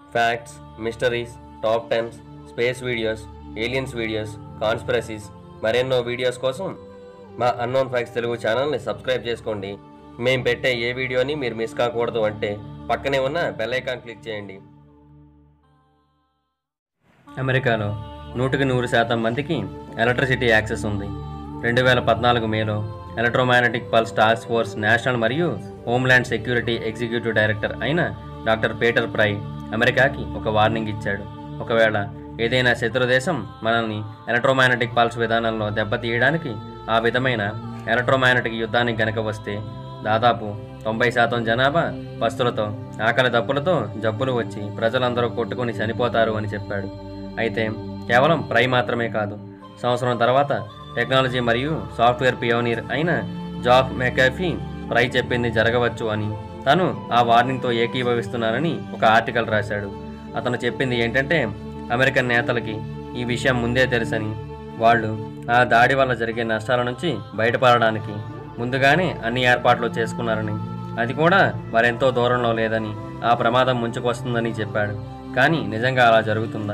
facts mysteries top tens space videos aliens videos conspiracies మరెన్నో videos కోసం మా unknown facts Telugu ఛానల్ని సబ్స్క్రైబ్ చేసుకోండి మేము పెట్టే ఏ వీడియోని మీరు మిస్ కాకూడదు అంటే పక్కనే ఉన్న బెల్ ఐకాన్ క్లిక్ చేయండి అమెరికాలో నూటికి నూరు శాతం మందికి ఎలక్ట్రిసిటీ యాక్సెస్ ఉంది రెండు వేల పద్నాలుగు మేలో electromagnetic pulse task force national మరియు హోమ్ల్యాండ్ సెక్యూరిటీ ఎగ్జిక్యూటివ్ డైరెక్టర్ అయిన డాక్టర్ పీటర్ ప్రై అమెరికాకి ఒక వార్నింగ్ ఇచ్చాడు ఒకవేళ ఏదైనా శత్రు దేశం మనల్ని ఎలక్ట్రోమాగ్నెటిక్ పల్స్ విధానంలో దెబ్బతీయడానికి ఆ విధమైన ఎలక్ట్రోమాగ్నెటిక్ యుద్ధానికి గనక వస్తే దాదాపు తొంభై శాతం జనాభా పస్తులతో ఆకలి దప్పులతో జబ్బులు వచ్చి ప్రజలందరూ కొట్టుకుని చనిపోతారు అని చెప్పాడు అయితే కేవలం ప్రై మాత్రమే కాదు సంవత్సరం తర్వాత టెక్నాలజీ మరియు సాఫ్ట్వేర్ పియోనీర్ అయిన జాఫ్ మెకాఫీ ప్రై చెప్పింది జరగవచ్చు అని తను ఆ వార్నింగ్తో ఏకీభవిస్తున్నానని ఒక ఆర్టికల్ రాశాడు అతను చెప్పింది ఏంటంటే అమెరికన్ నేతలకి ఈ విషయం ముందే తెలుసని వాళ్ళు ఆ దాడి వల్ల జరిగే నష్టాల నుంచి బయటపడడానికి ముందుగానే అన్ని ఏర్పాట్లు చేసుకున్నారని అది కూడా మరెంతో దూరంలో లేదని ఆ ప్రమాదం ముంచుకొస్తుందని చెప్పాడు కానీ నిజంగా అలా జరుగుతుందా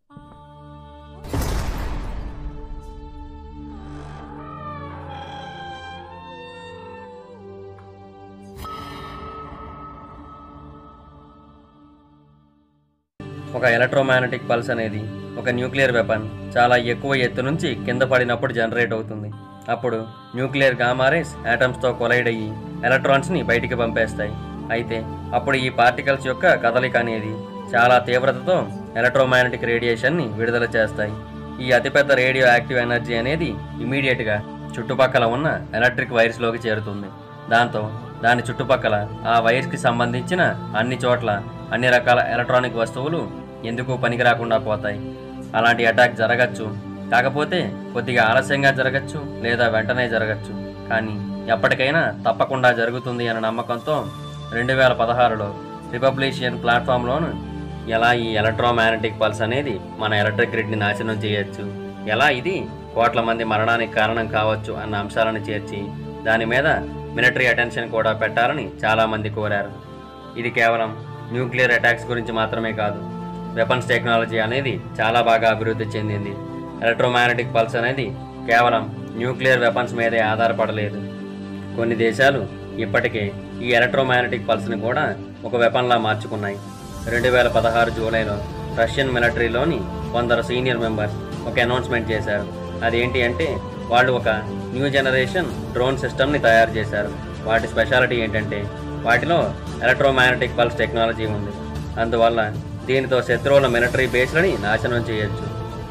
ఒక ఎలక్ట్రోమాగ్నెటిక్ పల్స్ అనేది ఒక న్యూక్లియర్ వెపన్ చాలా ఎక్కువ ఎత్తు నుంచి కింద పడినప్పుడు జనరేట్ అవుతుంది అప్పుడు న్యూక్లియర్ గామారేస్ యాటమ్స్తో కొలైడ్ అయ్యి ఎలక్ట్రాన్స్ని బయటికి పంపేస్తాయి అయితే అప్పుడు ఈ పార్టికల్స్ యొక్క కదలిక అనేది చాలా తీవ్రతతో ఎలక్ట్రోమాగ్నెటిక్ రేడియేషన్ని విడుదల చేస్తాయి ఈ అతిపెద్ద రేడియో యాక్టివ్ ఎనర్జీ అనేది ఇమీడియట్గా చుట్టుపక్కల ఉన్న ఎలక్ట్రిక్ వైర్స్లోకి చేరుతుంది దాంతో దాని చుట్టుపక్కల ఆ వైర్స్కి సంబంధించిన అన్ని చోట్ల అన్ని రకాల ఎలక్ట్రానిక్ వస్తువులు ఎందుకు పనికి రాకుండా పోతాయి అలాంటి అటాక్ జరగచ్చు కాకపోతే కొద్దిగా ఆలస్యంగా జరగచ్చు లేదా వెంటనే జరగచ్చు కానీ ఎప్పటికైనా తప్పకుండా జరుగుతుంది అనే నమ్మకంతో రెండు వేల పదహారులో రిపబ్లిషియన్ ప్లాట్ఫామ్లోను ఎలా ఈ ఎలక్ట్రోమాగ్నెటిక్ పల్స్ అనేది మన ఎలక్ట్రిక్ గ్రిడ్ని నాశనం చేయొచ్చు ఎలా ఇది కోట్ల మంది మరణానికి కారణం కావచ్చు అన్న అంశాలను చేర్చి దాని మీద మిలిటరీ అటెన్షన్ కూడా పెట్టాలని చాలామంది కోరారు ఇది కేవలం న్యూక్లియర్ అటాక్స్ గురించి మాత్రమే కాదు వెపన్స్ టెక్నాలజీ అనేది చాలా బాగా అభివృద్ధి చెందింది ఎలక్ట్రోమాగ్నెటిక్ పల్స్ అనేది కేవలం న్యూక్లియర్ వెపన్స్ మీదే ఆధారపడలేదు కొన్ని దేశాలు ఇప్పటికే ఈ ఎలక్ట్రోమాగ్నెటిక్ పల్స్ని కూడా ఒక వెపన్లా మార్చుకున్నాయి రెండు వేల పదహారు జూలైలో రష్యన్ మిలిటరీలోని కొందరు సీనియర్ మెంబర్స్ ఒక అనౌన్స్మెంట్ చేశారు అదేంటి అంటే వాళ్ళు ఒక న్యూ జనరేషన్ డ్రోన్ సిస్టమ్ని తయారు చేశారు వాటి స్పెషాలిటీ ఏంటంటే వాటిలో ఎలక్ట్రోమాగ్నెటిక్ పల్స్ టెక్నాలజీ ఉంది అందువల్ల దీనితో శత్రువుల మిలిటరీ బేస్లని నాశనం చేయొచ్చు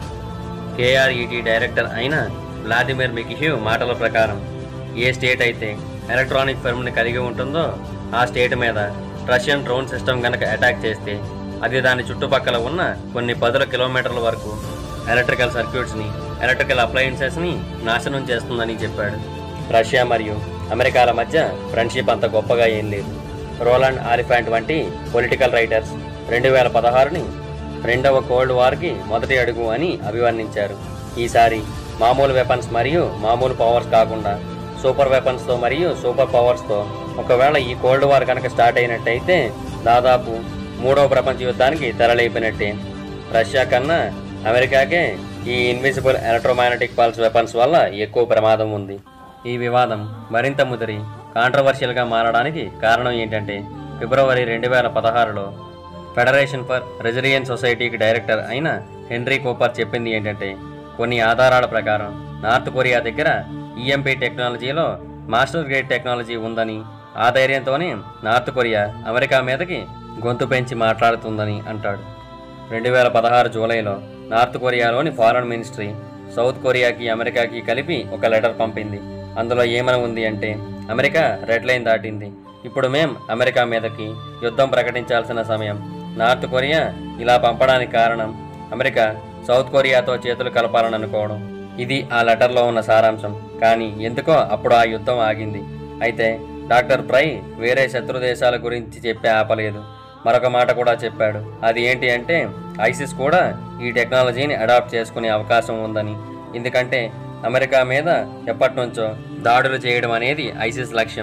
కేఆర్ఈటీ డైరెక్టర్ అయిన వ్లాదిమిర్ మికిహ్యూ మాటల ప్రకారం ఏ స్టేట్ అయితే ఎలక్ట్రానిక్ ఫర్మ్ని కలిగి ఉంటుందో ఆ స్టేట్ మీద రష్యన్ డ్రోన్ సిస్టమ్ కనుక అటాక్ చేస్తే అది దాని చుట్టుపక్కల ఉన్న కొన్ని పదుల కిలోమీటర్ల వరకు ఎలక్ట్రికల్ సర్క్యూట్స్ని ఎలక్ట్రికల్ అప్లయన్సెస్ని నాశనం చేస్తుందని చెప్పాడు రష్యా మరియు అమెరికాల మధ్య ఫ్రెండ్షిప్ అంత గొప్పగా ఏం లేదు రోలాండ్ ఆలిఫాంట్ వంటి పొలిటికల్ రైటర్స్ రెండు వేల పదహారుని రెండవ కోల్డ్ వార్కి మొదటి అడుగు అని అభివర్ణించారు ఈసారి మామూలు వెపన్స్ మరియు మామూలు పవర్స్ కాకుండా సూపర్ వెపన్స్తో మరియు సూపర్ పవర్స్తో ఒకవేళ ఈ కోల్డ్ వార్ కనుక స్టార్ట్ అయినట్టయితే దాదాపు మూడవ ప్రపంచ యుద్ధానికి తెరలేపినట్టే రష్యా కన్నా అమెరికాకే ఈ ఇన్విజిబుల్ ఎలక్ట్రోమాగ్నెటిక్ పల్స్ వెపన్స్ వల్ల ఎక్కువ ప్రమాదం ఉంది ఈ వివాదం మరింత ముదిరి కాంట్రవర్షియల్గా మారడానికి కారణం ఏంటంటే ఫిబ్రవరి రెండు వేల పదహారులో ఫెడరేషన్ ఫర్ రెసిలియన్ సొసైటీకి డైరెక్టర్ అయిన హెన్రీ కూపర్ చెప్పింది ఏంటంటే కొన్ని ఆధారాల ప్రకారం నార్త్ కొరియా దగ్గర ఈఎంపీ టెక్నాలజీలో మాస్టర్ గ్రేడ్ టెక్నాలజీ ఉందని ఆ ధైర్యంతోనే నార్త్ కొరియా అమెరికా మీదకి గొంతు పెంచి మాట్లాడుతుందని అంటాడు రెండు వేల పదహారు జూలైలో నార్త్ కొరియాలోని ఫారెన్ మినిస్ట్రీ సౌత్ కొరియాకి అమెరికాకి కలిపి ఒక లెటర్ పంపింది అందులో ఏమని ఉంది అంటే అమెరికా రెడ్ లైన్ దాటింది ఇప్పుడు మేం అమెరికా మీదకి యుద్ధం ప్రకటించాల్సిన సమయం నార్త్ కొరియా ఇలా పంపడానికి కారణం అమెరికా సౌత్ కొరియాతో చేతులు కలపాలని అనుకోవడం ఇది ఆ లెటర్లో ఉన్న సారాంశం కానీ ఎందుకో అప్పుడు ఆ యుద్ధం ఆగింది అయితే డాక్టర్ ప్రై వేరే శత్రు దేశాల గురించి చెప్పే ఆపలేదు మరొక మాట కూడా చెప్పాడు అది ఏంటి అంటే ఐసిస్ కూడా ఈ టెక్నాలజీని అడాప్ట్ చేసుకునే అవకాశం ఉందని ఎందుకంటే అమెరికా మీద ఎప్పటి నుంచో దాడులు చేయడం అనేది ఐసిస్ లక్ష్యం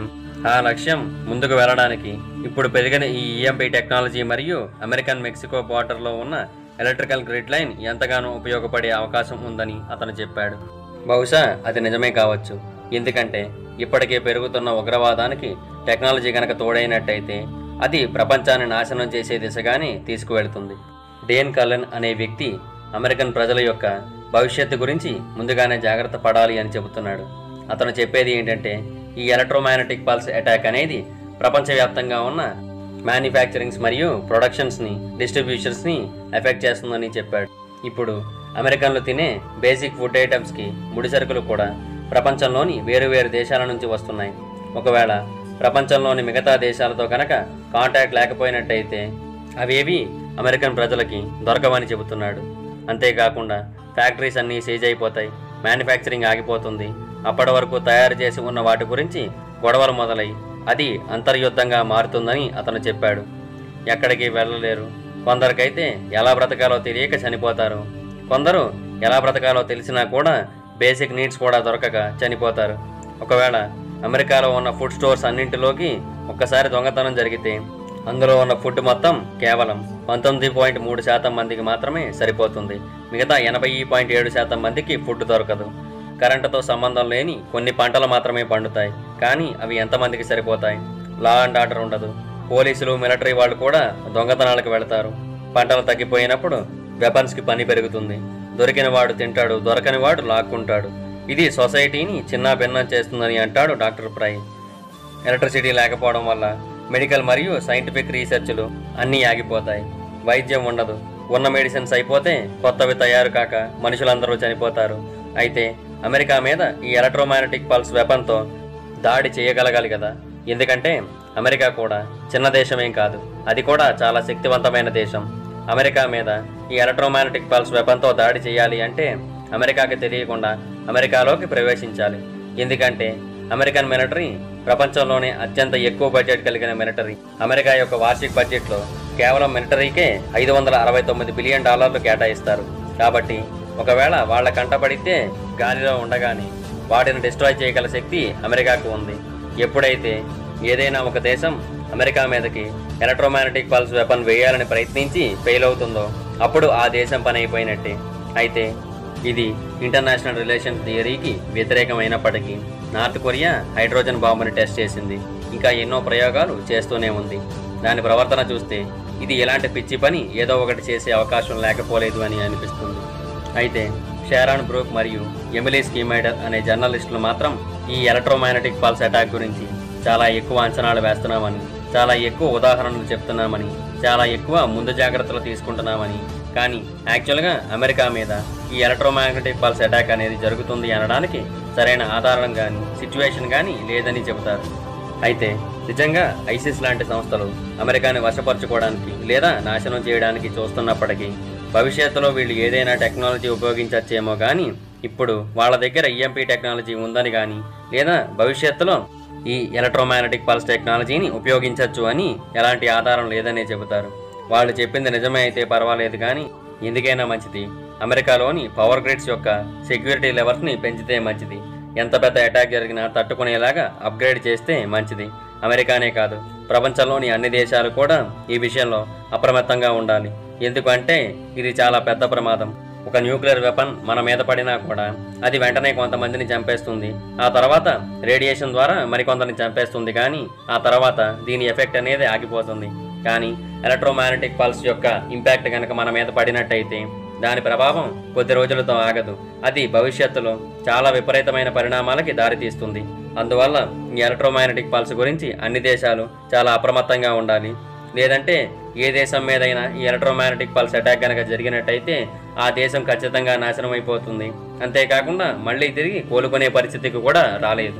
ఆ లక్ష్యం ముందుకు వెళ్ళడానికి ఇప్పుడు పెరిగిన ఈ ఈఎంపీ టెక్నాలజీ మరియు అమెరికన్ మెక్సికో బార్డర్లో ఉన్న ఎలక్ట్రికల్ గ్రిడ్ లైన్ ఎంతగానో ఉపయోగపడే అవకాశం ఉందని అతను చెప్పాడు బహుశా అది నిజమే కావచ్చు ఎందుకంటే ఇప్పటికే పెరుగుతున్న ఉగ్రవాదానికి టెక్నాలజీ కనుక తోడైనట్టయితే అది ప్రపంచాన్ని నాశనం చేసే దిశగానే తీసుకువెళ్తుంది డేన్ కల్లన్ అనే వ్యక్తి అమెరికన్ ప్రజల యొక్క భవిష్యత్తు గురించి ముందుగానే జాగ్రత్త పడాలి అని చెబుతున్నాడు అతను చెప్పేది ఏంటంటే ఈ ఎలక్ట్రోమాగ్నెటిక్ పల్స్ అటాక్ అనేది ప్రపంచవ్యాప్తంగా ఉన్న మ్యానుఫ్యాక్చరింగ్స్ మరియు ప్రొడక్షన్స్ని డిస్ట్రిబ్యూషన్స్ని ఎఫెక్ట్ చేస్తుందని చెప్పాడు ఇప్పుడు అమెరికన్లు తినే బేసిక్ ఫుడ్ ఐటమ్స్కి ముడి సరుకులు కూడా ప్రపంచంలోని వేరు వేరు దేశాల నుంచి వస్తున్నాయి ఒకవేళ ప్రపంచంలోని మిగతా దేశాలతో కనుక కాంటాక్ట్ లేకపోయినట్టయితే అవేవి అమెరికన్ ప్రజలకి దొరకవని చెబుతున్నాడు అంతేకాకుండా ఫ్యాక్టరీస్ అన్నీ సీజ్ అయిపోతాయి మ్యానుఫ్యాక్చరింగ్ ఆగిపోతుంది అప్పటి వరకు తయారు చేసి ఉన్న వాటి గురించి గొడవలు మొదలై అది అంతర్యుద్ధంగా మారుతుందని అతను చెప్పాడు ఎక్కడికి వెళ్ళలేరు కొందరికైతే ఎలా బ్రతకాలో తెలియక చనిపోతారు కొందరు ఎలా బ్రతకాలో తెలిసినా కూడా బేసిక్ నీడ్స్ కూడా దొరకక చనిపోతారు ఒకవేళ అమెరికాలో ఉన్న ఫుడ్ స్టోర్స్ అన్నింటిలోకి ఒక్కసారి దొంగతనం జరిగితే అందులో ఉన్న ఫుడ్ మొత్తం కేవలం పంతొమ్మిది పాయింట్ మూడు శాతం మందికి మాత్రమే సరిపోతుంది మిగతా ఎనభై పాయింట్ ఏడు శాతం మందికి ఫుడ్ దొరకదు కరెంటుతో సంబంధం లేని కొన్ని పంటలు మాత్రమే పండుతాయి కానీ అవి ఎంతమందికి సరిపోతాయి లా అండ్ ఆర్డర్ ఉండదు పోలీసులు మిలిటరీ వాళ్ళు కూడా దొంగతనాలకు వెళతారు పంటలు తగ్గిపోయినప్పుడు వెపన్స్కి పని పెరుగుతుంది దొరికిన వాడు తింటాడు దొరకని వాడు లాక్కుంటాడు ఇది సొసైటీని చిన్న భిన్నం చేస్తుందని అంటాడు డాక్టర్ ప్రై ఎలక్ట్రిసిటీ లేకపోవడం వల్ల మెడికల్ మరియు సైంటిఫిక్ రీసెర్చ్లు అన్నీ ఆగిపోతాయి వైద్యం ఉండదు ఉన్న మెడిసిన్స్ అయిపోతే కొత్తవి తయారు కాక మనుషులందరూ చనిపోతారు అయితే అమెరికా మీద ఈ ఎలక్ట్రోమాగ్నెటిక్ పల్స్ వెపన్తో దాడి చేయగలగాలి కదా ఎందుకంటే అమెరికా కూడా చిన్న దేశమేం కాదు అది కూడా చాలా శక్తివంతమైన దేశం అమెరికా మీద ఈ ఎలక్ట్రోమాగ్నెటిక్ పల్స్ వెపన్తో దాడి చేయాలి అంటే అమెరికాకి తెలియకుండా అమెరికాలోకి ప్రవేశించాలి ఎందుకంటే అమెరికన్ మిలిటరీ ప్రపంచంలోనే అత్యంత ఎక్కువ బడ్జెట్ కలిగిన మిలిటరీ అమెరికా యొక్క వార్షిక బడ్జెట్లో కేవలం మిలిటరీకే ఐదు వందల అరవై తొమ్మిది బిలియన్ డాలర్లు కేటాయిస్తారు కాబట్టి ఒకవేళ వాళ్ళ కంటపడితే గాలిలో ఉండగానే వాటిని డిస్ట్రాయ్ చేయగల శక్తి అమెరికాకు ఉంది ఎప్పుడైతే ఏదైనా ఒక దేశం అమెరికా మీదకి ఎలక్ట్రోమాగ్నెటిక్ పల్స్ వెపన్ వేయాలని ప్రయత్నించి ఫెయిల్ అవుతుందో అప్పుడు ఆ దేశం పని అయిపోయినట్టే అయితే ఇది ఇంటర్నేషనల్ రిలేషన్ థియరీకి వ్యతిరేకమైనప్పటికీ నార్త్ కొరియా హైడ్రోజన్ బాంబుని టెస్ట్ చేసింది ఇంకా ఎన్నో ప్రయోగాలు చేస్తూనే ఉంది దాని ప్రవర్తన చూస్తే ఇది ఎలాంటి పిచ్చి పని ఏదో ఒకటి చేసే అవకాశం లేకపోలేదు అని అనిపిస్తుంది అయితే షారాన్ బ్రూక్ మరియు ఎమిలీ స్కీమైడర్ అనే జర్నలిస్టులు మాత్రం ఈ ఎలక్ట్రోమాగ్నెటిక్ పల్స్ అటాక్ గురించి చాలా ఎక్కువ అంచనాలు వేస్తున్నామని చాలా ఎక్కువ ఉదాహరణలు చెప్తున్నామని చాలా ఎక్కువ ముందు జాగ్రత్తలు తీసుకుంటున్నామని కానీ యాక్చువల్గా అమెరికా మీద ఈ ఎలక్ట్రోమాగ్నెటిక్ పల్స్ అటాక్ అనేది జరుగుతుంది అనడానికి సరైన ఆధారం కానీ సిచ్యువేషన్ కానీ లేదని చెబుతారు అయితే నిజంగా ఐసిస్ లాంటి సంస్థలు అమెరికాని వశపరచుకోవడానికి లేదా నాశనం చేయడానికి చూస్తున్నప్పటికీ భవిష్యత్తులో వీళ్ళు ఏదైనా టెక్నాలజీ ఉపయోగించచ్చేమో కానీ ఇప్పుడు వాళ్ళ దగ్గర ఈఎంపీ టెక్నాలజీ ఉందని కానీ లేదా భవిష్యత్తులో ఈ ఎలక్ట్రోమాగ్నెటిక్ పల్స్ టెక్నాలజీని ఉపయోగించవచ్చు అని ఎలాంటి ఆధారం లేదనే చెబుతారు వాళ్ళు చెప్పింది నిజమే అయితే పర్వాలేదు కానీ ఎందుకైనా మంచిది అమెరికాలోని పవర్ గ్రిడ్స్ యొక్క సెక్యూరిటీ లెవెల్స్ని పెంచితే మంచిది ఎంత పెద్ద అటాక్ జరిగినా తట్టుకునేలాగా అప్గ్రేడ్ చేస్తే మంచిది అమెరికానే కాదు ప్రపంచంలోని అన్ని దేశాలు కూడా ఈ విషయంలో అప్రమత్తంగా ఉండాలి ఎందుకంటే ఇది చాలా పెద్ద ప్రమాదం ఒక న్యూక్లియర్ వెపన్ మన మీద పడినా కూడా అది వెంటనే కొంతమందిని చంపేస్తుంది ఆ తర్వాత రేడియేషన్ ద్వారా మరికొందరిని చంపేస్తుంది కానీ ఆ తర్వాత దీని ఎఫెక్ట్ అనేది ఆగిపోతుంది కానీ ఎలక్ట్రోమాగ్నెటిక్ పల్స్ యొక్క ఇంపాక్ట్ కనుక మన మీద పడినట్టయితే దాని ప్రభావం కొద్ది రోజులతో ఆగదు అది భవిష్యత్తులో చాలా విపరీతమైన పరిణామాలకి దారితీస్తుంది అందువల్ల ఈ ఎలక్ట్రోమాగ్నెటిక్ పల్స్ గురించి అన్ని దేశాలు చాలా అప్రమత్తంగా ఉండాలి లేదంటే ఏ దేశం మీదైనా ఈ ఎలక్ట్రోమాగ్నెటిక్ పల్స్ అటాక్ కనుక జరిగినట్టయితే ఆ దేశం ఖచ్చితంగా నాశనం అయిపోతుంది అంతేకాకుండా మళ్ళీ తిరిగి కోలుకునే పరిస్థితికి కూడా రాలేదు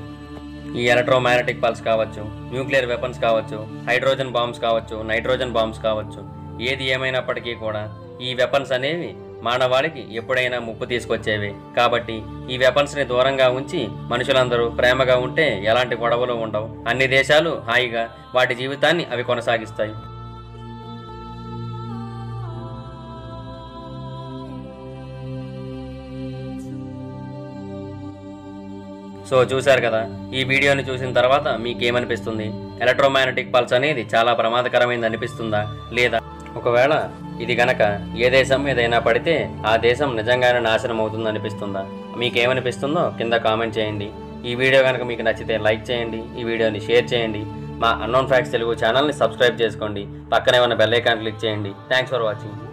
ఈ ఎలక్ట్రోమాగ్నెటిక్ పల్స్ కావచ్చు న్యూక్లియర్ వెపన్స్ కావచ్చు హైడ్రోజన్ బాంబ్స్ కావచ్చు నైట్రోజన్ బాంబ్స్ కావచ్చు ఏది ఏమైనప్పటికీ కూడా ఈ వెపన్స్ అనేవి మానవాళికి ఎప్పుడైనా ముప్పు తీసుకొచ్చేవి కాబట్టి ఈ వెపన్స్ని దూరంగా ఉంచి మనుషులందరూ ప్రేమగా ఉంటే ఎలాంటి గొడవలు ఉండవు అన్ని దేశాలు హాయిగా వాటి జీవితాన్ని అవి కొనసాగిస్తాయి సో చూశారు కదా ఈ వీడియోని చూసిన తర్వాత మీకేమనిపిస్తుంది ఎలక్ట్రోమాగ్నెటిక్ పల్స్ అనేది చాలా ప్రమాదకరమైంది అనిపిస్తుందా లేదా ఒకవేళ ఇది గనక ఏ దేశం ఏదైనా పడితే ఆ దేశం నిజంగానే నాశనం అవుతుంది అనిపిస్తుందా మీకేమనిపిస్తుందో కింద కామెంట్ చేయండి ఈ వీడియో కనుక మీకు నచ్చితే లైక్ చేయండి ఈ వీడియోని షేర్ చేయండి మా అన్నోన్ ఫ్యాక్ట్స్ తెలుగు ఛానల్ని సబ్స్క్రైబ్ చేసుకోండి పక్కనే ఉన్న బెల్ ఐకాన్ క్లిక్ చేయండి థ్యాంక్స్ ఫర్ వాచింగ్